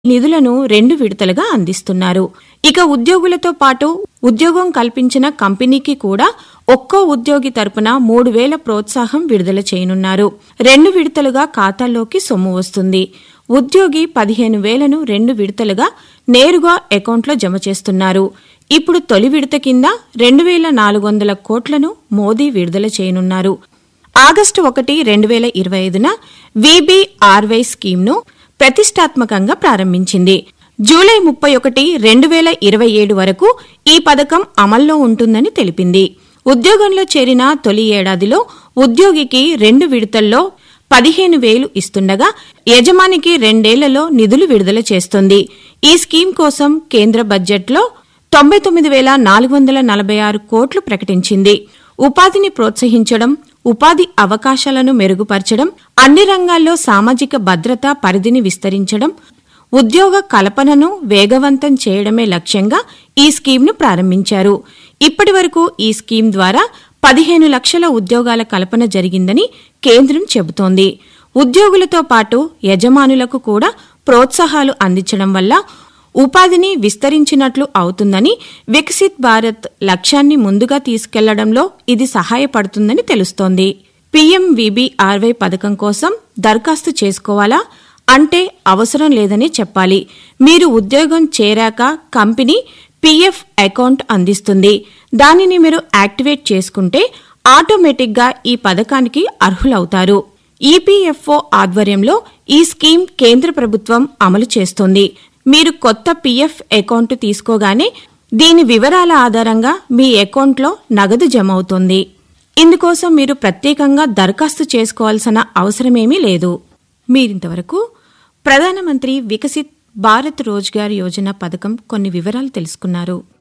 నిధులను రెండు విడతలుగా అందిస్తున్నారు ఇక ఉద్యోగులతో పాటు ఉద్యోగం కల్పించిన కంపెనీకి కూడా ఒక్కో ఉద్యోగి తరపున మూడు వేల ప్రోత్సాహం విడుదల చేయనున్నారు రెండు విడతలుగా ఖాతాల్లోకి సొమ్ము వస్తుంది ఉద్యోగి పదిహేను వేలను రెండు విడతలుగా నేరుగా అకౌంట్లో జమ చేస్తున్నారు ఇప్పుడు తొలి విడత కింద రెండు వేల నాలుగు వందల కోట్లను మోదీ విడుదల చేయనున్నారు ఆగస్టు ఒకటి రెండు వేల ఇరవై ఐదున విబిఆర్వై స్కీమ్ను ప్రతిష్టాత్మకంగా ప్రారంభించింది జూలై ముప్పై ఒకటి రెండు వేల ఇరవై ఏడు వరకు ఈ పథకం అమల్లో ఉంటుందని తెలిపింది ఉద్యోగంలో చేరిన తొలి ఏడాదిలో ఉద్యోగికి రెండు విడతల్లో పదిహేను వేలు ఇస్తుండగా యజమానికి రెండేళ్లలో నిధులు విడుదల చేస్తుంది ఈ స్కీమ్ కోసం కేంద్ర బడ్జెట్లో తొంభై తొమ్మిది వేల నాలుగు వందల నలభై ఆరు కోట్లు ప్రకటించింది ఉపాధిని ప్రోత్సహించడం ఉపాధి అవకాశాలను మెరుగుపరచడం అన్ని రంగాల్లో సామాజిక భద్రత పరిధిని విస్తరించడం ఉద్యోగ కల్పనను వేగవంతం చేయడమే లక్ష్యంగా ఈ స్కీమ్ను ప్రారంభించారు ఇప్పటి వరకు ఈ స్కీమ్ ద్వారా పదిహేను లక్షల ఉద్యోగాల కల్పన జరిగిందని కేంద్రం చెబుతోంది ఉద్యోగులతో పాటు యజమానులకు కూడా ప్రోత్సాహాలు అందించడం వల్ల ఉపాధిని విస్తరించినట్లు అవుతుందని వికసిత్ భారత్ లక్ష్యాన్ని ముందుగా తీసుకెళ్లడంలో ఇది సహాయపడుతుందని తెలుస్తోంది పీఎంవీబీఆర్వై పథకం కోసం దరఖాస్తు చేసుకోవాలా అంటే అవసరం లేదని చెప్పాలి మీరు ఉద్యోగం చేరాక కంపెనీ పీఎఫ్ అకౌంట్ అందిస్తుంది దానిని మీరు యాక్టివేట్ చేసుకుంటే ఆటోమేటిక్గా ఈ పథకానికి అర్హులవుతారు ఈపీఎఫ్ఓ ఆధ్వర్యంలో ఈ స్కీమ్ కేంద్ర ప్రభుత్వం అమలు చేస్తోంది మీరు కొత్త పీఎఫ్ అకౌంట్ తీసుకోగానే దీని వివరాల ఆధారంగా మీ అకౌంట్లో నగదు జమ అవుతుంది ఇందుకోసం మీరు ప్రత్యేకంగా దరఖాస్తు చేసుకోవాల్సిన అవసరమేమీ లేదు మీరింతవరకు ప్రధానమంత్రి వికసిత్ భారత్ రోజ్గార్ యోజన పథకం కొన్ని వివరాలు తెలుసుకున్నారు